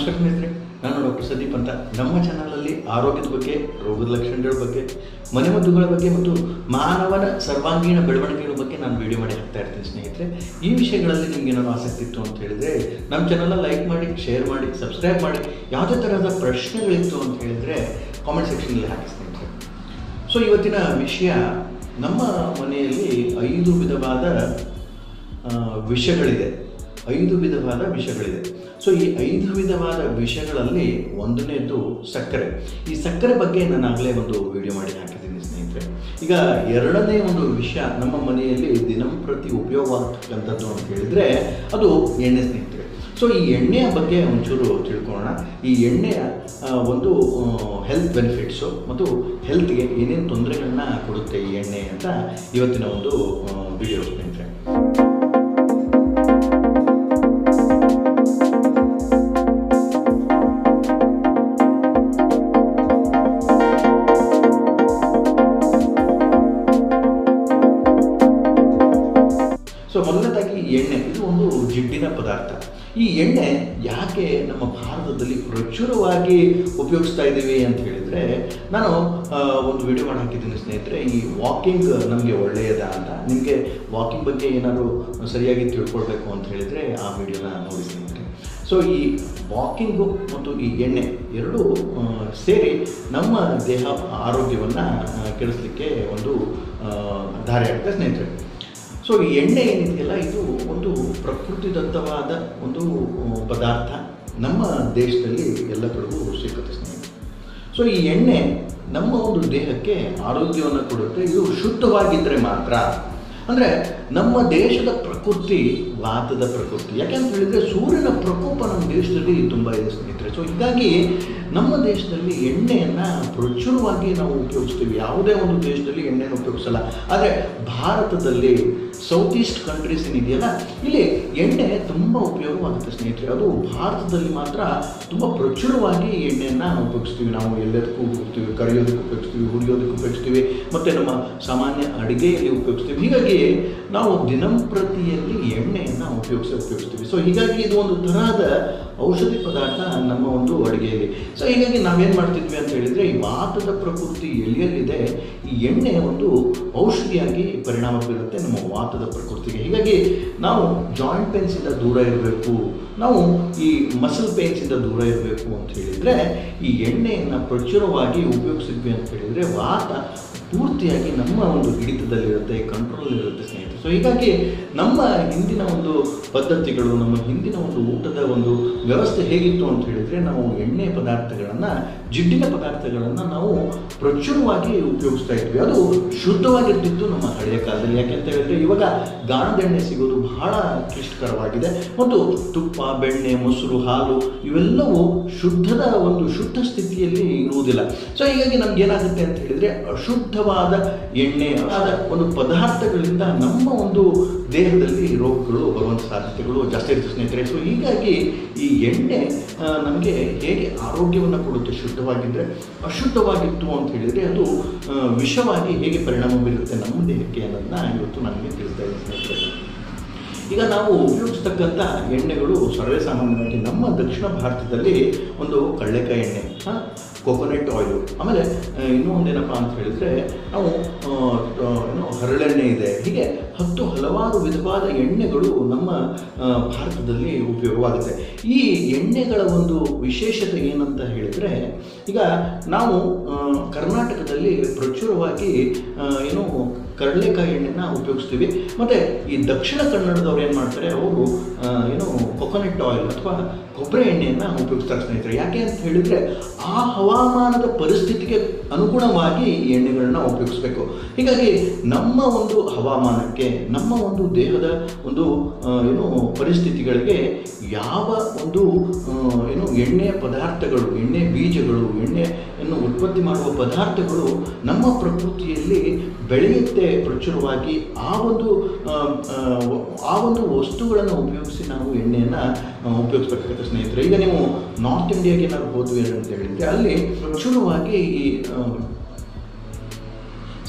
ನಮಸ್ಕಾರ ಸ್ನೇಹಿತರೆ ನಾನು ಡಾಕ್ಟರ್ ಸಂದೀಪ್ ಅಂತ ನಮ್ಮ ಚಾನಲಲ್ಲಿ ಆರೋಗ್ಯದ ಬಗ್ಗೆ ರೋಗದ ಲಕ್ಷಣಗಳ ಬಗ್ಗೆ ಮನೆಮದ್ದುಗಳ ಬಗ್ಗೆ ಮತ್ತು ಮಾನವನ ಸರ್ವಾಂಗೀಣ ಬೆಳವಣಿಗೆಗಳ ಬಗ್ಗೆ ನಾನು ವಿಡಿಯೋ ಮಾಡಿ ಹಾಕ್ತಾ ಇರ್ತೀನಿ ಸ್ನೇಹಿತರೆ ಈ ವಿಷಯಗಳಲ್ಲಿ ನಿಮ್ಗೆ ಏನಾದ್ರು ಆಸಕ್ತಿ ಇತ್ತು ಅಂತ ಹೇಳಿದ್ರೆ ನಮ್ಮ ಚಾನಲ್ನ ಲೈಕ್ ಮಾಡಿ ಶೇರ್ ಮಾಡಿ ಸಬ್ಸ್ಕ್ರೈಬ್ ಮಾಡಿ ಯಾವುದೇ ಥರದ ಪ್ರಶ್ನೆಗಳಿತ್ತು ಅಂತ ಹೇಳಿದ್ರೆ ಕಾಮೆಂಟ್ ಸೆಕ್ಷನಲ್ಲಿ ಹಾಕಿ ಸ್ನೇಹಿತರೆ ಸೊ ಇವತ್ತಿನ ವಿಷಯ ನಮ್ಮ ಮನೆಯಲ್ಲಿ ಐದು ವಿಧವಾದ ಆ, ವಿಷಗಳಿದೆ ಐದು ವಿಧವಾದ ವಿಷಗಳಿದೆ ಸೊ ಈ ಐದು ವಿಧವಾದ ವಿಷಗಳಲ್ಲಿ ಒಂದನೇದು ಸಕ್ಕರೆ ಈ ಸಕ್ಕರೆ ಬಗ್ಗೆ ನಾನು ಆಗಲೇ ಒಂದು ವಿಡಿಯೋ ಮಾಡಿ ಹಾಕಿದ್ದೀನಿ ಸ್ನೇಹಿತರೆ ಈಗ ಎರಡನೇ ಒಂದು ವಿಷಯ ನಮ್ಮ ಮನೆಯಲ್ಲಿ ದಿನಂಪ್ರತಿ ಉಪಯೋಗವಾಗ್ತಕ್ಕಂಥದ್ದು ಅಂತ ಹೇಳಿದರೆ ಅದು ಎಣ್ಣೆ ಸ್ನೇಹಿತರೆ ಸೊ ಈ ಎಣ್ಣೆಯ ಬಗ್ಗೆ ಒಂಚೂರು ತಿಳ್ಕೊಳ್ಳೋಣ ಈ ಎಣ್ಣೆಯ ಆ, ಒಂದು ಹೆಲ್ತ್ ಬೆನಿಫಿಟ್ಸು ಮತ್ತು ಹೆಲ್ತ್ಗೆ ಏನೇನು ತೊಂದರೆಗಳನ್ನ ಕೊಡುತ್ತೆ ಈ ಎಣ್ಣೆ ಅಂತ ಇವತ್ತಿನ ಒಂದು ವಿಡಿಯೋ ಸ್ನೇಹಿತರೆ ಸೊ ಮೊದಲನೇದಾಗಿ ಎಣ್ಣೆ ಇದು ಒಂದು ಜಿಡ್ಡಿನ ಪದಾರ್ಥ ಈ ಎಣ್ಣೆ ಯಾಕೆ ನಮ್ಮ ಭಾರತದಲ್ಲಿ ಪ್ರಚುರವಾಗಿ ಉಪಯೋಗಿಸ್ತಾ ಇದ್ದೀವಿ ಅಂತ ಹೇಳಿದರೆ ನಾನು ಆ, ಒಂದು ವಿಡಿಯೋ ಮಾಡಿ ಹಾಕಿದ್ದೀನಿ ಸ್ನೇಹಿತರೆ ಈ ವಾಕಿಂಗ್ ನಮಗೆ ಒಳ್ಳೆಯದ ಅಂತ ನಿಮಗೆ ವಾಕಿಂಗ್ ಬಗ್ಗೆ ಏನಾದರೂ ಸರಿಯಾಗಿ ತಿಳ್ಕೊಳ್ಬೇಕು ಅಂತ ಹೇಳಿದರೆ ಆ ವಿಡಿಯೋನ ನೋಡಿ ಸ್ನೇಹಿತರೆ ಸೊ ಈ ವಾಕಿಂಗು ಮತ್ತು ಈ ಎಣ್ಣೆ ಎರಡೂ ಆ, ಸೇರಿ ನಮ್ಮ ದೇಹ ಆರೋಗ್ಯವನ್ನು ಕೆಡಿಸ್ಲಿಕ್ಕೆ ಒಂದು ಆ, ದಾರಿ ಆಗುತ್ತೆ ಸ್ನೇಹಿತರೆ ಸೊ ಈ ಎಣ್ಣೆ ಏನಿದೆಯಲ್ಲ ಇದು ಒಂದು ಪ್ರಕೃತಿದತ್ತವಾದ ಒಂದು ಆ, ಪದಾರ್ಥ ನಮ್ಮ ದೇಶದಲ್ಲಿ ಎಲ್ಲ ಕಡೆಗೂ ಸಿಗುತ್ತೆ ಸ್ನೇಹಿತರೆ ಸೊ ಈ ಎಣ್ಣೆ ನಮ್ಮ ಒಂದು ದೇಹಕ್ಕೆ ಆರೋಗ್ಯವನ್ನು ಕೊಡುತ್ತೆ ಇದು ಶುದ್ಧವಾಗಿದ್ದರೆ ಮಾತ್ರ ಅಂದರೆ ನಮ್ಮ ದೇಶದ ಪ್ರಕೃತಿ ವಾತದ ಪ್ರಕೃತಿ ಯಾಕೆಂತ ಹೇಳಿದರೆ ಸೂರ್ಯನ ಪ್ರಕೋಪ ನಮ್ಮ ದೇಶದಲ್ಲಿ ತುಂಬ ಇದೆ ಸ್ನೇಹಿತರೆ ಸೊ ಹೀಗಾಗಿ ನಮ್ಮ ದೇಶದಲ್ಲಿ ಎಣ್ಣೆಯನ್ನು ಪ್ರಚುರವಾಗಿ ನಾವು ಉಪಯೋಗಿಸ್ತೀವಿ ಯಾವುದೇ ಒಂದು ದೇಶದಲ್ಲಿ ಎಣ್ಣೆಯನ್ನು ಉಪಯೋಗಿಸಲ್ಲ ಆದರೆ ಭಾರತದಲ್ಲಿ ಸೌತ್ ಈಸ್ಟ್ ಕಂಟ್ರೀಸ್ ಏನಿದೆಯಲ್ಲ ಇಲ್ಲಿ ಎಣ್ಣೆ ತುಂಬ ಉಪಯೋಗವಾಗುತ್ತೆ ಸ್ನೇಹಿತರೆ ಅದು ಭಾರತದಲ್ಲಿ ಮಾತ್ರ ತುಂಬ ಪ್ರಚುರವಾಗಿ ಎಣ್ಣೆಯನ್ನು ಉಪಯೋಗಿಸ್ತೀವಿ ನಾವು ಎಲ್ಲದಕ್ಕೂ ಉಪಯೋಗಿಸ್ತೀವಿ ಕರಿಯೋದಕ್ಕೆ ಉಪಯೋಗಿಸ್ತೀವಿ ಹುರಿಯೋದಕ್ಕೆ ಉಪಯೋಗಿಸ್ತೀವಿ ಮತ್ತು ನಮ್ಮ ಸಾಮಾನ್ಯ ಅಡುಗೆಯಲ್ಲಿ ಉಪಯೋಗಿಸ್ತೀವಿ ಹೀಗಾಗಿ ನಾವು ದಿನಂಪ್ರತಿಯಲ್ಲಿ ಎಣ್ಣೆಯನ್ನು ಉಪಯೋಗಿಸಿ ಉಪಯೋಗಿಸ್ತೀವಿ ಸೊ ಹೀಗಾಗಿ ಇದು ಒಂದು ತರಹದ ಔಷಧಿ ಪದಾರ್ಥ ನಮ್ಮ ಒಂದು ಅಡುಗೆಯಲ್ಲಿ ಸೊ ಹೀಗಾಗಿ ನಾವೇನು ಮಾಡ್ತಿದ್ವಿ ಅಂತ ಹೇಳಿದರೆ ಈ ವಾತದ ಪ್ರಕೃತಿ ಎಲ್ಲಿಯಲ್ಲಿದೆ ಈ ಎಣ್ಣೆ ಒಂದು ಔಷಧಿಯಾಗಿ ಪರಿಣಾಮ ಬೀರುತ್ತೆ ನಮ್ಮ ವಾತದ ಪ್ರಕೃತಿಗೆ ಹೀಗಾಗಿ ನಾವು ಜಾಯಿಂಟ್ ಪೇನ್ಸಿಂದ ದೂರ ಇರಬೇಕು ನಾವು ಈ ಮಸಲ್ ಪೇನ್ಸಿಂದ ದೂರ ಇರಬೇಕು ಅಂತ ಹೇಳಿದರೆ ಈ ಎಣ್ಣೆಯನ್ನು ಪ್ರಚುರವಾಗಿ ಉಪಯೋಗಿಸಿದ್ವಿ ಅಂತ ಹೇಳಿದರೆ ವಾತ ಪೂರ್ತಿಯಾಗಿ ನಮ್ಮ ಒಂದು ಹಿಡಿತದಲ್ಲಿರುತ್ತೆ ಕಂಟ್ರೋಲ್ ಇರುತ್ತೆ ಸ್ನೇಹಿತರೆ ಸೊ ಹೀಗಾಗಿ ನಮ್ಮ ಹಿಂದಿನ ಒಂದು ಪದ್ಧತಿಗಳು ನಮ್ಮ ಹಿಂದಿನ ಒಂದು ಊಟದ ಒಂದು ವ್ಯವಸ್ಥೆ ಹೇಗಿತ್ತು ಅಂತ ಹೇಳಿದರೆ ನಾವು ಎಣ್ಣೆ ಪದಾರ್ಥಗಳನ್ನು ಜಿಡ್ಡಿನ ಪದಾರ್ಥಗಳನ್ನು ನಾವು ಪ್ರಚುರವಾಗಿ ಉಪಯೋಗಿಸ್ತಾ ಇದ್ವಿ ಅದು ಶುದ್ಧವಾಗಿರ್ತಿತ್ತು ನಮ್ಮ ಹಳೆಯ ಕಾಲದಲ್ಲಿ ಯಾಕೆಂತ ಹೇಳಿದ್ರೆ ಇವಾಗ ಗಾಣದ ಎಣ್ಣೆ ಸಿಗೋದು ಬಹಳ ಕ್ಲಿಷ್ಟಕರವಾಗಿದೆ ಮತ್ತು ತುಪ್ಪ ಬೆಣ್ಣೆ ಮೊಸರು ಹಾಲು ಇವೆಲ್ಲವೂ ಶುದ್ಧದ ಒಂದು ಶುದ್ಧ ಸ್ಥಿತಿಯಲ್ಲಿ ಇರುವುದಿಲ್ಲ ಸೊ ಹೀಗಾಗಿ ನಮ್ಗೆ ಏನಾಗುತ್ತೆ ಅಂತ ಹೇಳಿದ್ರೆ ಅಶುದ್ಧವಾದ ಎಣ್ಣೆ ಆದ ಒಂದು ಪದಾರ್ಥಗಳಿಂದ ನಮ್ಮ ಒಂದು ದೇಹದಲ್ಲಿ ರೋಗಗಳು ಬರುವಂಥ ಸಾಧ್ಯತೆಗಳು ಜಾಸ್ತಿ ಇರುತ್ತೆ ಸ್ನೇಹಿತರೆ ಸೊ ಹೀಗಾಗಿ ಈ ಎಣ್ಣೆ ಆ, ನಮಗೆ ಹೇಗೆ ಆರೋಗ್ಯವನ್ನು ಕೊಡುತ್ತೆ ಶುದ್ಧವಾಗಿದ್ದರೆ ಅಶುದ್ಧವಾಗಿತ್ತು ಅಂತ ಹೇಳಿದರೆ ಅದು ಆ, ವಿಷವಾಗಿ ಹೇಗೆ ಪರಿಣಾಮ ಬೀರುತ್ತೆ ನಮ್ಮ ದೇಹಕ್ಕೆ ಅನ್ನೋದನ್ನ ಇವತ್ತು ನನಗೆ ತಿಳಿಸ್ತಾ ಇದೆ ಸ್ನೇಹಿತರೆ ಈಗ ನಾವು ಉಪಯೋಗಿಸ್ತಕ್ಕಂಥ ಎಣ್ಣೆಗಳು ಸರ್ವೇ ಸಾಮಾನ್ಯವಾಗಿ ನಮ್ಮ ದಕ್ಷಿಣ ಭಾರತದಲ್ಲಿ ಒಂದು ಕಳ್ಳೆಕಾಯಿ ಎಣ್ಣೆ ಹಾಂ ಕೊಕೊನೆಟ್ ಆಯಿಲು ಆಮೇಲೆ ಆ, ಇನ್ನೂ ಒಂದೇನಪ್ಪ ಅಂತ ಹೇಳಿದರೆ ನಾವು ಆ, ಆ, ಏನು ಹರಳೆಣ್ಣೆ ಇದೆ ಹೀಗೆ ಹತ್ತು ಹಲವಾರು ವಿಧವಾದ ಎಣ್ಣೆಗಳು ನಮ್ಮ ಆ, ಭಾರತದಲ್ಲಿ ಉಪಯೋಗವಾಗುತ್ತೆ ಈ ಎಣ್ಣೆಗಳ ಒಂದು ವಿಶೇಷತೆ ಏನಂತ ಹೇಳಿದರೆ ಈಗ ನಾವು ಆ, ಕರ್ನಾಟಕದಲ್ಲಿ ಪ್ರಚುರವಾಗಿ ಆ, ಏನು ಕಡಲೆಕಾಯಿ ಎಣ್ಣೆನ ಉಪಯೋಗಿಸ್ತೀವಿ ಮತ್ತು ಈ ದಕ್ಷಿಣ ಕನ್ನಡದವ್ರು ಏನು ಮಾಡ್ತಾರೆ ಅವರು ಆ, ಏನು ಕೊಕೊನೆಟ್ ಆಯಿಲ್ ಅಥವಾ ಕೊಬ್ಬರಿ ಎಣ್ಣೆಯನ್ನು ಉಪಯೋಗಿಸ್ತಾರೆ ಸ್ನೇಹಿತರೆ ಯಾಕೆ ಅಂತ ಹೇಳಿದರೆ ಆ ಹವಾಮಾನದ ಪರಿಸ್ಥಿತಿಗೆ ಅನುಗುಣವಾಗಿ ಈ ಎಣ್ಣೆಗಳನ್ನ ಉಪಯೋಗಿಸ್ಬೇಕು ಹೀಗಾಗಿ ನಮ್ಮ ಒಂದು ಹವಾಮಾನಕ್ಕೆ ನಮ್ಮ ಒಂದು ದೇಹದ ಒಂದು ಆ, ಏನು ಪರಿಸ್ಥಿತಿಗಳಿಗೆ ಯಾವ ಒಂದು ಆ, ಏನು ಎಣ್ಣೆಯ ಪದಾರ್ಥಗಳು ಎಣ್ಣೆ ಬೀಜಗಳು ಎಣ್ಣೆಯನ್ನು ಉತ್ಪತ್ತಿ ಮಾಡುವ ಪದಾರ್ಥಗಳು ನಮ್ಮ ಪ್ರಕೃತಿಯಲ್ಲಿ ಬೆಳೆಯುತ್ತೆ ಪ್ರಚುರವಾಗಿ ಆ ಒಂದು ಆ, ಆ, ಆ ಒಂದು ವಸ್ತುಗಳನ್ನು ಉಪಯೋಗಿಸಿ ನಾವು ಎಣ್ಣೆಯನ್ನು ಉಪಯೋಗಿಸ್ಬೇಕಾಗುತ್ತೆ ಸ್ನೇಹಿತರೆ ಈಗ ನೀವು ನಾರ್ತ್ ಇಂಡಿಯಾಗೆ ಏನಾದ್ರು ಹೋದ್ವಿ ಅಂತ ಹೇಳಿದರೆ ಅಲ್ಲಿ ಪ್ರಚುರವಾಗಿ ಈ ಆ,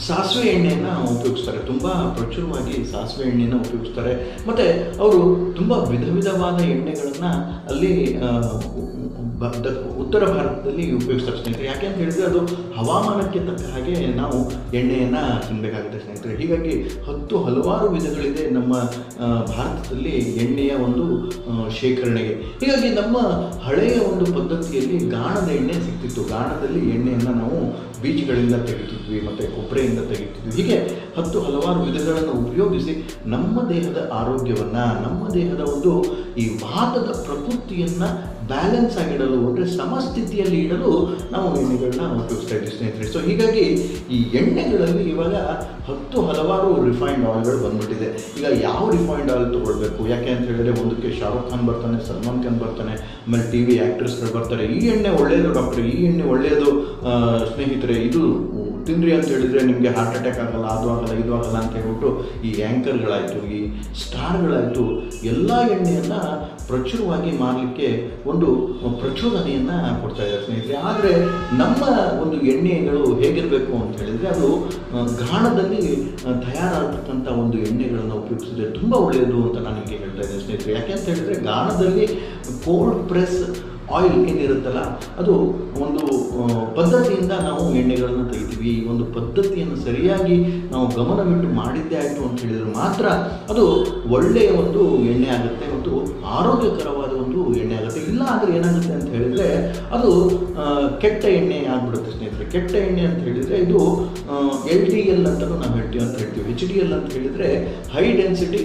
ಸಾಸಿವೆ ಎಣ್ಣೆಯನ್ನು ಉಪಯೋಗಿಸ್ತಾರೆ ತುಂಬ ಪ್ರಚುರವಾಗಿ ಸಾಸಿವೆ ಎಣ್ಣೆಯನ್ನು ಉಪಯೋಗಿಸ್ತಾರೆ ಮತ್ತು ಅವರು ತುಂಬ ವಿಧ ವಿಧವಾದ ಎಣ್ಣೆಗಳನ್ನು ಅಲ್ಲಿ ಆ, ಬ- ದ- ಉತ್ತರ ಭಾರತದಲ್ಲಿ ಉಪಯೋಗಿಸ್ತಾರೆ ಸ್ನೇಹಿತರೆ ಯಾಕೆ ಅಂತ ಹೇಳಿದ್ರೆ ಅದು ಹವಾಮಾನಕ್ಕೆ ತಕ್ಕ ಹಾಗೆ ನಾವು ಎಣ್ಣೆಯನ್ನು ತಿನ್ನಬೇಕಾಗುತ್ತೆ ಸ್ನೇಹಿತರೆ ಹೀಗಾಗಿ ಹತ್ತು ಹಲವಾರು ವಿಧಗಳಿದೆ ನಮ್ಮ ಆ, ಭಾರತದಲ್ಲಿ ಎಣ್ಣೆಯ ಒಂದು ಆ, ಶೇಖರಣೆಗೆ ಹೀಗಾಗಿ ನಮ್ಮ ಹಳೆಯ ಒಂದು ಪದ್ಧತಿಯಲ್ಲಿ ಗಾಣದ ಎಣ್ಣೆ ಸಿಗ್ತಿತ್ತು ಗಾಣದಲ್ಲಿ ಎಣ್ಣೆಯನ್ನು ನಾವು ಬೀಜಗಳಿಂದ ತೆಗಿತಿದ್ವಿ ಮತ್ತು ಕೊಬ್ಬರಿಯಿಂದ ತೆಗಿತಿದ್ವಿ ಹೀಗೆ ಹತ್ತು ಹಲವಾರು ವಿಧಗಳನ್ನು ಉಪಯೋಗಿಸಿ ನಮ್ಮ ದೇಹದ ಆರೋಗ್ಯವನ್ನು ನಮ್ಮ ದೇಹದ ಒಂದು ಈ ವಾತದ ಪ್ರಕೃತಿಯನ್ನು ಬ್ಯಾಲೆನ್ಸ್ ಆಗಿಡಲು ಅಂದರೆ ಸಮಸ್ಥಿತಿಯಲ್ಲಿ ಇಡಲು ನಾವು ಎಣ್ಣೆಗಳನ್ನ ಉಪಯೋಗಿಸ್ತಾ ಇದ್ವಿ ಸ್ನೇಹಿತರೆ ಸೊ ಹೀಗಾಗಿ ಈ ಎಣ್ಣೆಗಳಲ್ಲಿ ಇವಾಗ ಹತ್ತು ಹಲವಾರು ರಿಫೈನ್ಡ್ ಆಯಿಲ್ಗಳು ಬಂದ್ಬಿಟ್ಟಿದೆ ಈಗ ಯಾವ ರಿಫೈನ್ಡ್ ಆಯಿಲ್ ತೊಗೊಳ್ಬೇಕು ಯಾಕೆ ಅಂತ ಹೇಳಿದ್ರೆ ಒಂದಕ್ಕೆ ಶಾರುಖ್ ಖಾನ್ ಬರ್ತಾನೆ ಸಲ್ಮಾನ್ ಖಾನ್ ಬರ್ತಾನೆ ಆಮೇಲೆ ಟಿ ವಿ ಆ್ಯಕ್ಟ್ರೆಸ್ಗಳು ಬರ್ತಾರೆ ಈ ಎಣ್ಣೆ ಒಳ್ಳೆಯದು ಡಾಕ್ಟರ್ ಈ ಎಣ್ಣೆ ಒಳ್ಳೆಯದು ಆ, ಸ್ನೇಹಿತರೆ ಇದು ತಿಂದ್ರಿ ಅಂತ ಹೇಳಿದ್ರೆ ನಿಮಗೆ ಹಾರ್ಟ್ ಅಟ್ಯಾಕ್ ಆಗಲ್ಲ ಅದು ಆಗಲ್ಲ ಇದು ಆಗಲ್ಲ ಅಂತ ಹೇಳ್ಬಿಟ್ಟು ಈ ಆ್ಯಂಕರ್ಗಳಾಯಿತು ಈ ಸ್ಟಾರ್ಗಳಾಯಿತು ಎಲ್ಲ ಎಣ್ಣೆಯನ್ನು ಪ್ರಚುರವಾಗಿ ಮಾರಲಿಕ್ಕೆ ಒಂದು ಪ್ರಚೋದನೆಯನ್ನು ಕೊಡ್ತಾ ಇದ್ದಾರೆ ಸ್ನೇಹಿತರೆ ಆದರೆ ನಮ್ಮ ಒಂದು ಎಣ್ಣೆಗಳು ಹೇಗಿರಬೇಕು ಅಂತ ಹೇಳಿದರೆ ಅದು ಆ, ಗಾಣದಲ್ಲಿ ಆ, ತಯಾರಾಗತಕ್ಕಂಥ ಒಂದು ಎಣ್ಣೆಗಳನ್ನು ಉಪಯೋಗಿಸಿದ್ರೆ ತುಂಬ ಒಳ್ಳೆಯದು ಅಂತ ನಾನು ನಿಮಗೆ ಹೇಳ್ತಾ ಇದ್ದೇನೆ ಸ್ನೇಹಿತರೆ ಯಾಕೆ ಅಂತ ಹೇಳಿದರೆ ಗಾಣದಲ್ಲಿ ಕೋಲ್ಡ್ ಪ್ರೆಸ್ ಆಯಿಲ್ ಏನಿರುತ್ತಲ್ಲ ಅದು ಒಂದು ಆ, ಪದ್ಧತಿಯಿಂದ ನಾವು ಎಣ್ಣೆಗಳನ್ನು ತೆಗಿತೀವಿ ಈ ಒಂದು ಪದ್ಧತಿಯನ್ನು ಸರಿಯಾಗಿ ನಾವು ಗಮನವಿಟ್ಟು ಮಾಡಿದ್ದೇ ಆಯಿತು ಅಂತ ಹೇಳಿದರೆ ಮಾತ್ರ ಅದು ಒಳ್ಳೆಯ ಒಂದು ಎಣ್ಣೆ ಆಗುತ್ತೆ ಮತ್ತು ಆರೋಗ್ಯಕರವಾದ ಒಂದು ಎಣ್ಣೆ ಆಗುತ್ತೆ ಇಲ್ಲ ಆದರೆ ಏನಾಗುತ್ತೆ ಅಂತ ಹೇಳಿದರೆ ಅದು ಆ, ಕೆಟ್ಟ ಎಣ್ಣೆ ಆಗಿಬಿಡುತ್ತೆ ಸ್ನೇಹಿತರೆ ಕೆಟ್ಟ ಎಣ್ಣೆ ಅಂತ ಹೇಳಿದರೆ ಇದು ಎಲ್ ಡಿ ಎಲ್ ಅಂತಲೂ ನಾವು ಹೇಳ್ತೀವಿ ಅಂತ ಹೇಳ್ತೀವಿ ಎಚ್ ಡಿ ಎಲ್ ಅಂತ ಹೇಳಿದರೆ ಹೈ ಡೆನ್ಸಿಟಿ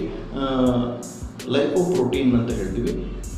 ಲೈಪೋಪ್ರೋಟೀನ್ ಅಂತ ಹೇಳ್ತೀವಿ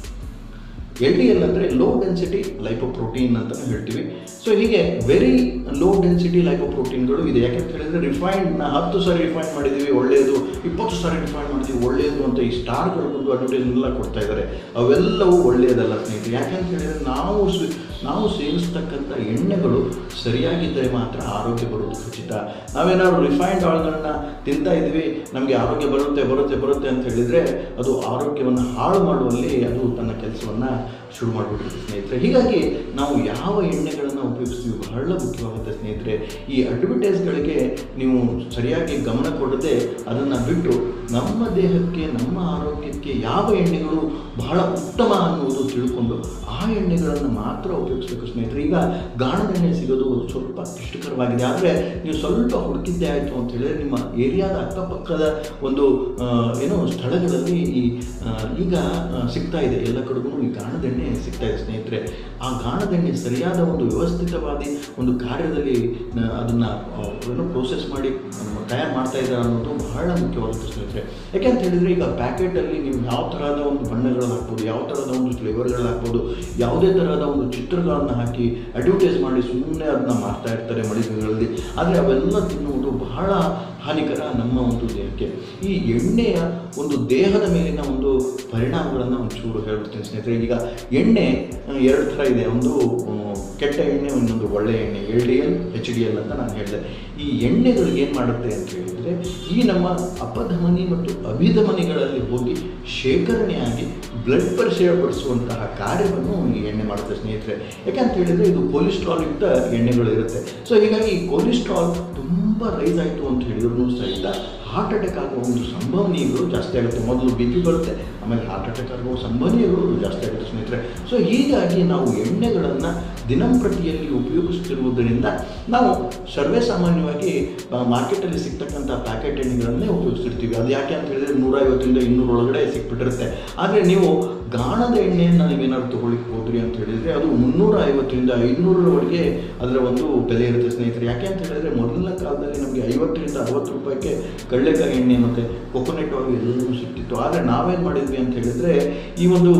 ಎಲ್ ಡಿ ಎಲ್ ಅಂದರೆ ಲೋ ಡೆನ್ಸಿಟಿ ಲೈಪೋಪ್ರೋಟೀನ್ ಅಂತಲೂ ಹೇಳ್ತೀವಿ ಸೊ ಹೀಗೆ ವೆರಿ ಲೋ ಡೆನ್ಸಿಟಿ ಲೈಪೋಪ್ರೋಟೀನ್ಗಳು ಇದೆ ಯಾಕೆಂತ ಹೇಳಿದರೆ ರಿಫೈನ್ಡ್ನ ಹತ್ತು ಸಾರಿ ರಿಫೈನ್ ಮಾಡಿದ್ದೀವಿ ಒಳ್ಳೆಯದು ಇಪ್ಪತ್ತು ಸಾರಿ ರಿಫೈನ್ ಮಾಡಿದ್ದೀವಿ ಒಳ್ಳೆಯದು ಅಂತ ಈ ಸ್ಟಾರ್ಗಳು ಬಂದು ಅಡ್ವರ್ಟೈಸ್ ಎಲ್ಲ ಕೊಡ್ತಾ ಇದ್ದಾರೆ ಅವೆಲ್ಲವೂ ಒಳ್ಳೆಯದಲ್ಲ ಸ್ನೇಹಿತರೆ ಯಾಕೆಂತ ಹೇಳಿದರೆ ನಾವು ಸ- ನಾವು ಸೇವಿಸ್ತಕ್ಕಂಥ ಎಣ್ಣೆಗಳು ಸರಿಯಾಗಿದ್ದರೆ ಮಾತ್ರ ಆರೋಗ್ಯ ಬರುವುದು ಖಚಿತ ನಾವೇನಾದ್ರು ರಿಫೈನ್ಡ್ ಆಯಿಲ್ಗಳನ್ನ ತಿಂತಾ ಇದ್ವಿ ನಮಗೆ ಆರೋಗ್ಯ ಬರುತ್ತೆ ಬರುತ್ತೆ ಬರುತ್ತೆ ಅಂತ ಹೇಳಿದರೆ ಅದು ಆರೋಗ್ಯವನ್ನು ಹಾಳು ಮಾಡುವಲ್ಲಿ ಅದು ತನ್ನ ಕೆಲಸವನ್ನು ಶುರು ಮಾಡಿಬಿಟ್ಟಿರುತ್ತೆ ಸ್ನೇಹಿತರೆ ಹೀಗಾಗಿ ನಾವು ಯಾವ ಎಣ್ಣೆಗಳನ್ನು ಉಪಯೋಗಿಸ್ತೀವಿ ಬಹಳ ಮುಖ್ಯವಾಗುತ್ತೆ ಸ್ನೇಹಿತರೆ ಈ ಅಡ್ವರ್ಟೈಸ್ಗಳಿಗೆ ನೀವು ಸರಿಯಾಗಿ ಗಮನ ಕೊಡದೆ ಅದನ್ನು ಬಿಟ್ಟು ನಮ್ಮ ದೇಹಕ್ಕೆ ನಮ್ಮ ಆರೋಗ್ಯಕ್ಕೆ ಯಾವ ಎಣ್ಣೆಗಳು ಬಹಳ ಉತ್ತಮ ಅನ್ನುವುದು ತಿಳ್ಕೊಂಡು ಆ ಎಣ್ಣೆಗಳನ್ನು ಮಾತ್ರ ಉಪಯೋಗಿಸಬೇಕು ಸ್ನೇಹಿತರೆ ಈಗ ಗಾಣದ ಎಣ್ಣೆ ಸಿಗೋದು ಸ್ವಲ್ಪ ಕ್ಲಿಷ್ಟಕರವಾಗಿದೆ ಆದರೆ ನೀವು ಸ್ವಲ್ಪ ಹುಡುಕಿದ್ದೇ ಆಯಿತು ಅಂತ ಹೇಳಿದ್ರೆ ನಿಮ್ಮ ಏರಿಯಾದ ಅಕ್ಕಪಕ್ಕದ ಒಂದು ಆ, ಏನೋ ಸ್ಥಳಗಳಲ್ಲಿ ಈ ಆ, ಈಗ ಆ, ಸಿಗ್ತಾ ಇದೆ ಎಲ್ಲ ಕಡೆಗೂ ಈ ಗಾಣದೆಣ್ಣೆ ಸಿಗ್ತಾ ಇದೆ ಸ್ನೇಹಿತರೆ ಆ ಗಾಣದೆಣ್ಣೆ ಸರಿಯಾದ ಒಂದು ವ್ಯವಸ್ಥಿತವಾದಿ ಒಂದು ಕಾರ್ಯದಲ್ಲಿ ನ- ಅದನ್ನ ಆ, ಏನೋ ಪ್ರೋಸೆಸ್ ಮಾಡಿ ತಯಾರು ಮಾಡ್ತಾ ಇದ್ದಾರೆ ಅನ್ನೋದು ಬಹಳ ಮುಖ್ಯವಾಗುತ್ತೆ ಸ್ನೇಹಿತರೆ ಯಾಕೆ ಅಂತ ಹೇಳಿದರೆ ಈಗ ಪ್ಯಾಕೆಟಲ್ಲಿ ನೀವು ಯಾವ ತರಹದ ಒಂದು ಬಣ್ಣಗಳು ಹಾಕ್ಬೋದು ಯಾವ ಥರದ ಒಂದು ಫ್ಲೇವರ್ಗಳು ಹಾಕ್ಬೋದು ಯಾವುದೇ ತರಹದ ಒಂದು ಚಿತ್ರಗಳನ್ನು ಹಾಕಿ ಅಡ್ವರ್ಟೈಸ್ ಮಾಡಿ ಸುಮ್ಮನೆ ಅದನ್ನ ಮಾಡ್ತಾ ಇರ್ತಾರೆ ಮಳಿಗೆಗಳಲ್ಲಿ ಆದರೆ ಅವೆಲ್ಲ ತಿನ್ನುವುದು ಬಹಳ ಹಾನಿಕರ ನಮ್ಮ ಒಂದು ದೇಹಕ್ಕೆ ಈ ಎಣ್ಣೆಯ ಒಂದು ದೇಹದ ಮೇಲಿನ ಒಂದು ಪರಿಣಾಮಗಳನ್ನು ಒಂಚೂರು ಹೇಳ್ಬಿಡ್ತೀನಿ ಸ್ನೇಹಿತರೆ ಈಗ ಎಣ್ಣೆ ಆ, ಎರಡು ಥರ ಇದೆ ಒಂದು ಆ, ಕೆಟ್ಟ ಎಣ್ಣೆ ಇನ್ನೊಂದು ಒಳ್ಳೆಯ ಎಣ್ಣೆ L D L H D L ಅಂತ ನಾನು ಹೇಳಿದೆ ಈ ಎಣ್ಣೆಗಳು ಏನು ಮಾಡುತ್ತೆ ಅಂತ ಹೇಳಿದರೆ ಈ ನಮ್ಮ ಅಪಧಮನಿ ಮತ್ತು ಅಭಿಧಮನಿಗಳಲ್ಲಿ ಹೋಗಿ ಶೇಖರಣೆಯಾಗಿ ಬ್ಲಡ್ ಪರಿಚಯ ಪಡಿಸುವಂತಹ ಕಾರ್ಯವನ್ನು ಈ ಎಣ್ಣೆ ಮಾಡುತ್ತೆ ಸ್ನೇಹಿತರೆ ಯಾಕಂತ ಹೇಳಿದರೆ ಇದು ಕೊಲೆಸ್ಟ್ರಾಲ್ ಯುಕ್ತ ಎಣ್ಣೆಗಳು ಇರುತ್ತೆ ಸೊ ಹೀಗಾಗಿ ಈ ಕೊಲೆಸ್ಟ್ರಾಲ್ ತುಂಬ ರೈಸ್ ಆಯಿತು ಅಂತ ಹೇಳಿದ್ರು ಸಹಿತ ಹಾರ್ಟ್ ಅಟ್ಯಾಕ್ ಆಗುವ ಒಂದು ಸಂಭವನೀಯಗಳು ಜಾಸ್ತಿ ಆಗುತ್ತೆ ಮೊದಲು ಬಿ ಪಿ ಬರುತ್ತೆ ಆಮೇಲೆ ಹಾರ್ಟ್ ಅಟ್ಯಾಕ್ ಆಗುವ ಸಂಭವನೀಯಗಳು ಜಾಸ್ತಿ ಆಗುತ್ತೆ ಸ್ನೇಹಿತರೆ ಸೊ ಹೀಗಾಗಿ ನಾವು ಎಣ್ಣೆಗಳನ್ನು ದಿನಂಪ್ರತಿಯಲ್ಲಿ ಉಪಯೋಗಿಸ್ತಿರುವುದರಿಂದ ನಾವು ಸರ್ವೇ ಸಾಮಾನ್ಯವಾಗಿ ಮಾರ್ಕೆಟಲ್ಲಿ ಸಿಗ್ತಕ್ಕಂಥ ಪ್ಯಾಕೆಟ್ ಎಣ್ಣೆಗಳನ್ನೇ ಉಪಯೋಗಿಸ್ತಿರ್ತೀವಿ ಅದು ಯಾಕೆ ಅಂತ ಹೇಳಿದ್ರೆ ನೂರೈವತ್ತರಿಂದ ಇನ್ನೂರೊಳಗಡೆ ಸಿಕ್ಬಿಟ್ಟಿರುತ್ತೆ ಆದರೆ ನೀವು ಗಾಣದ ಎಣ್ಣೆಯನ್ನು ನೀವೇನಾದ್ರು ತೊಗೊಳ್ಳಿಕ್ಕೆ ಹೋದ್ರಿ ಅಂತ ಹೇಳಿದರೆ ಅದು ಮುನ್ನೂರ ಐವತ್ತರಿಂದ ಐನೂರರವರೆಗೆ ಅದರ ಒಂದು ಬೆಲೆ ಇರುತ್ತೆ ಸ್ನೇಹಿತರೆ ಯಾಕೆ ಅಂತ ಹೇಳಿದ್ರೆ ಮೊದಲಿನ ಕಾಲದಲ್ಲಿ ನಮಗೆ ಐವತ್ತರಿಂದ ಅರವತ್ತು ರೂಪಾಯಿಗೆ ಕಡಲೆಕಾಯಿ ಎಣ್ಣೆ ಮತ್ತು ಕೊಕೊನೆಟ್ ಆಯಿಲ್ ಎಲ್ಲವೂ ಸಿಕ್ತಿತ್ತು ಆದರೆ ನಾವೇನು ಮಾಡಿದ್ವಿ ಅಂತ ಹೇಳಿದರೆ ಈ ಒಂದು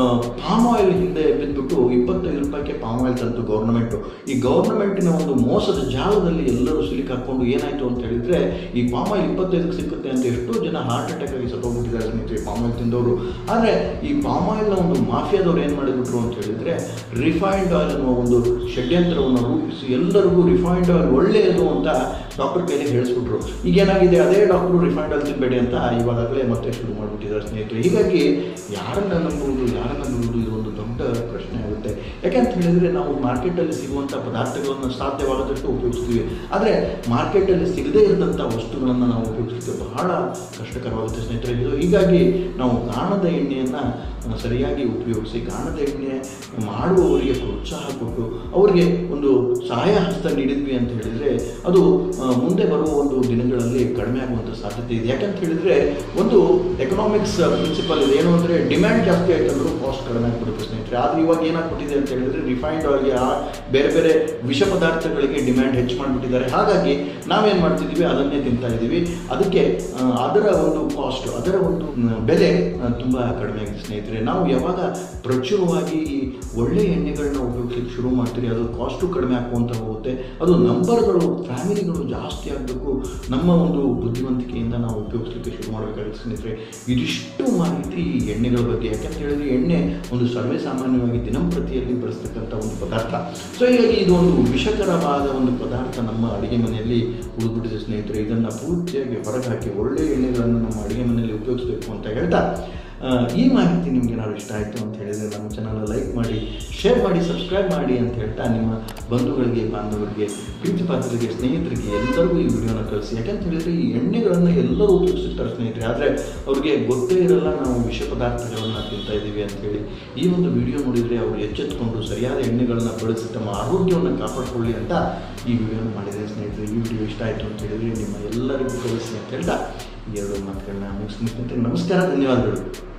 ಪಾಮ್ ಆಯಿಲ್ ಹಿಂದೆ ಬಿದ್ದುಬಿಟ್ಟು ಇಪ್ಪತ್ತೈದು ರೂಪಾಯಿಗೆ ಪಾಮ್ ಆಯಿಲ್ ತಂತು ಗೌರ್ನಮೆಂಟು ಈ ಗೌರ್ನಮೆಂಟಿನ ಒಂದು ಮೋಸದ ಜಾಲದಲ್ಲಿ ಎಲ್ಲರೂ ಸಿಲುಕಿ ಹಾಕ್ಕೊಂಡು ಏನಾಯಿತು ಅಂತ ಹೇಳಿದರೆ ಈ ಪಾಮ್ ಆಯಿಲ್ ಇಪ್ಪತ್ತೈದಕ್ಕೆ ಸಿಕ್ಕುತ್ತೆ ಅಂತ ಎಷ್ಟೋ ಜನ ಹಾರ್ಟ್ ಅಟ್ಯಾಕ್ ಆಗಿ ಸತ್ತೋಗ್ಬಿಟ್ಟಿದ್ದಾರೆ ಸ್ನೇಹಿತರೆ ಪಾಮ್ ಆಯಿಲ್ ತಿಂದವರು ಆದರೆ ಈ ಪಾಮ್ ಆಯಿಲ್ನ ಒಂದು ಮಾಫಿಯಾದವ್ರು ಏನು ಮಾಡಿಬಿಟ್ರು ಅಂತ ಹೇಳಿದರೆ ರಿಫೈನ್ಡ್ ಆಯಿಲ್ ಅನ್ನುವ ಒಂದು ಷಡ್ಯಂತ್ರವನ್ನು ರೂಪಿಸಿ ಎಲ್ಲರಿಗೂ ರಿಫೈನ್ಡ್ ಆಯಿಲ್ ಒಳ್ಳೆಯದು ಅಂತ ಡಾಕ್ಟರ್ ಕೈಲಿ ಹೇಳಿಸ್ಬಿಟ್ರು ಈಗ ಏನಾಗಿದೆ ಅದೇ ಡಾಕ್ಟ್ರು ರಿಫೈನ್ಡ್ ಆಯಿಲ್ ತಿನ್ಬೇಡಿ ಅಂತ ಇವಾಗಲೇ ಮತ್ತೆ ಶುರು ಮಾಡಿಬಿಟ್ಟಿದ್ದಾರೆ ಸ್ನೇಹಿತರೆ ಹೀಗಾಗಿ ಯಾರನ್ನ ನಂಬುವುದು ಯಾರನ್ನ ನಂಬುವುದು ಇದು ಒಂದು ದೊಡ್ಡ ಪ್ರಶ್ನೆ ಆಗುತ್ತೆ ಯಾಕೆಂತ ಹೇಳಿದರೆ ನಾವು ಮಾರ್ಕೆಟಲ್ಲಿ ಸಿಗುವಂಥ ಪದಾರ್ಥಗಳನ್ನು ಸಾಧ್ಯವಾಗದಷ್ಟು ಉಪಯೋಗಿಸ್ತೀವಿ ಆದರೆ ಮಾರ್ಕೆಟಲ್ಲಿ ಸಿಗದೇ ಇರದಂಥ ವಸ್ತುಗಳನ್ನು ನಾವು ಉಪಯೋಗಿಸ್ಲಿಕ್ಕೆ ಬಹಳ ಕಷ್ಟಕರವಾಗುತ್ತೆ ಸ್ನೇಹಿತರೆ ಇದು ಹೀಗಾಗಿ ನಾವು ಗಾಣದ ಎಣ್ಣೆಯನ್ನು ಸರಿಯಾಗಿ ಉಪಯೋಗಿಸಿ ಗಾಣದ ಎಣ್ಣೆ ಮಾಡುವವರಿಗೆ ಪ್ರೋತ್ಸಾಹ ಕೊಟ್ಟು ಅವರಿಗೆ ಒಂದು ಸಹಾಯ ಹಸ್ತ ನೀಡಿದ್ವಿ ಅಂತ ಹೇಳಿದರೆ ಅದು ಆ, ಮುಂದೆ ಬರುವ ಒಂದು ದಿನಗಳಲ್ಲಿ ಕಡಿಮೆ ಆಗುವಂಥ ಸಾಧ್ಯತೆ ಇದೆ ಯಾಕಂತ ಹೇಳಿದರೆ ಒಂದು ಎಕನಾಮಿಕ್ಸ್ ಪ್ರಿನ್ಸಿಪಲ್ ಇದೆ ಏನು ಅಂದರೆ ಡಿಮ್ಯಾಂಡ್ ಜಾಸ್ತಿ ಆಯ್ತಂದ್ರೂ ಕಾಸ್ಟ್ ಕಡಿಮೆ ಆಗಿಬಿಡುತ್ತೆ ಸ್ನೇಹಿತರೆ ಆದರೆ ಇವಾಗ ಏನಾಗ್ಬಿಟ್ಟಿದೆ ಅಂತ ಹೇಳಿದ್ರೆ ರಿಫೈನ್ಡ್ ಆಗಿ ಆ ಬೇರೆ ಬೇರೆ ವಿಷ ಪದಾರ್ಥಗಳಿಗೆ ಡಿಮ್ಯಾಂಡ್ ಹೆಚ್ಚು ಮಾಡಿಬಿಟ್ಟಿದ್ದಾರೆ ಹಾಗಾಗಿ ನಾವೇನು ಮಾಡ್ತಿದ್ದೀವಿ ಅದನ್ನೇ ತಿಂತಾ ಇದ್ದೀವಿ ಅದಕ್ಕೆ ಆ, ಅದರ ಒಂದು ಕಾಸ್ಟ್ ಅದರ ಒಂದು ಮ್, ಬೆಲೆ ತುಂಬ ಕಡಿಮೆ ಆಗಿದೆ ಸ್ನೇಹಿತರೆ ನಾವು ಯಾವಾಗ ಪ್ರಚುರವಾಗಿ ಈ ಒಳ್ಳೆ ಎಣ್ಣೆಗಳನ್ನ ಉಪಯೋಗಿಸಲಿಕ್ಕೆ ಶುರು ಮಾಡ್ತೀರಿ ಅದು ಕಾಸ್ಟು ಕಡಿಮೆ ಆಗುವಂತ ಹೋಗುತ್ತೆ ಅದು ನಂಬರ್ಗಳು ಫ್ಯಾಮಿಲಿಗಳು ಜಾಸ್ತಿ ಆಗಬೇಕು ನಮ್ಮ ಒಂದು ಬುದ್ಧಿವಂತಿಕೆಯಿಂದ ನಾವು ಉಪಯೋಗಿಸಲಿಕ್ಕೆ ಶುರು ಮಾಡಬೇಕಾಗುತ್ತೆ ಸ್ನೇಹಿತರೆ ಇದಿಷ್ಟು ಮಾಹಿತಿ ಈ ಎಣ್ಣೆಗಳ ಬಗ್ಗೆ ಯಾಕಂತ ಹೇಳಿದ್ರೆ ಎಣ್ಣೆ ಒಂದು ಸರ್ವೇ ಸಾಮಾನ್ಯವಾಗಿ ದಿನಂಪ್ರತಿಯಲ್ಲಿ ಬಳಸ್ತಕ್ಕಂಥ ಒಂದು ಪದಾರ್ಥ ಸೊ ಹೀಗಾಗಿ ಇದು ಒಂದು ವಿಷಕರವಾದ ಒಂದು ಪದಾರ್ಥ ನಮ್ಮ ಅಡುಗೆ ಮನೆಯಲ್ಲಿ ಉಳಿದ್ಬಿಟ್ಟಿದೆ ಸ್ನೇಹಿತರೆ ಇದನ್ನು ಪೂರ್ತಿಯಾಗಿ ಹೊರಗೆ ಹಾಕಿ ಒಳ್ಳೆ ಎಣ್ಣೆಗಳನ್ನು ನಮ್ಮ ಅಡುಗೆ ಮನೆಯಲ್ಲಿ ಉಪಯೋಗಿಸಬೇಕು ಅಂತ ಹೇಳ್ತಾ ಆ, ಈ ಮಾಹಿತಿ ನಿಮಗೆ ಏನಾದ್ರು ಇಷ್ಟ ಆಯಿತು ಅಂತ ಹೇಳಿದರೆ ನಮ್ಮ ಚಾನಲ್ ಲೈಕ್ ಮಾಡಿ ಶೇರ್ ಮಾಡಿ ಸಬ್ಸ್ಕ್ರೈಬ್ ಮಾಡಿ ಅಂತ ಹೇಳ್ತಾ ನಿಮ್ಮ ಬಂಧುಗಳಿಗೆ ಬಾಂಧವರಿಗೆ ಪ್ರೀತಿ ಪಾತ್ರರಿಗೆ ಸ್ನೇಹಿತರಿಗೆ ಎಲ್ಲರಿಗೂ ಈ ವಿಡಿಯೋನ ಕಳಿಸಿ ಯಾಕಂತ ಹೇಳಿದರೆ ಈ ಎಣ್ಣೆಗಳನ್ನು ಎಲ್ಲರೂ ಉಪಯೋಗಿಸಿರ್ತಾರೆ ಸ್ನೇಹಿತರೆ ಆದರೆ ಅವ್ರಿಗೆ ಗೊತ್ತೇ ಇರಲ್ಲ ನಾವು ವಿಷ ಪದಾರ್ಥಗಳನ್ನು ತಿಂತಾ ಇದ್ದೀವಿ ಅಂತೇಳಿ ಈ ಒಂದು ವಿಡಿಯೋ ನೋಡಿದರೆ ಅವರು ಎಚ್ಚೆತ್ತುಕೊಂಡು ಸರಿಯಾದ ಎಣ್ಣೆಗಳನ್ನು ಬಳಸಿ ತಮ್ಮ ಆರೋಗ್ಯವನ್ನು ಕಾಪಾಡಿಕೊಳ್ಳಿ ಅಂತ ಈ ವಿಡಿಯೋನ ಮಾಡಿದ್ದೇನೆ ಸ್ನೇಹಿತರೆ ಈ ವಿಡಿಯೋ ಇಷ್ಟ ಆಯಿತು ಅಂತ ಹೇಳಿದರೆ ನಿಮ್ಮ ಎಲ್ಲರಿಗೂ ಕಳಿಸಿ ಅಂತ ಹೇಳ್ತಾ ಈ ಎರಡು ಮಾತುಗಳನ್ನ ಮುಗಿಸ್ತೀನಿ ಸ್ನೇಹಿತರೆ ನಮಸ್ಕಾರ ಧನ್ಯವಾದಗಳು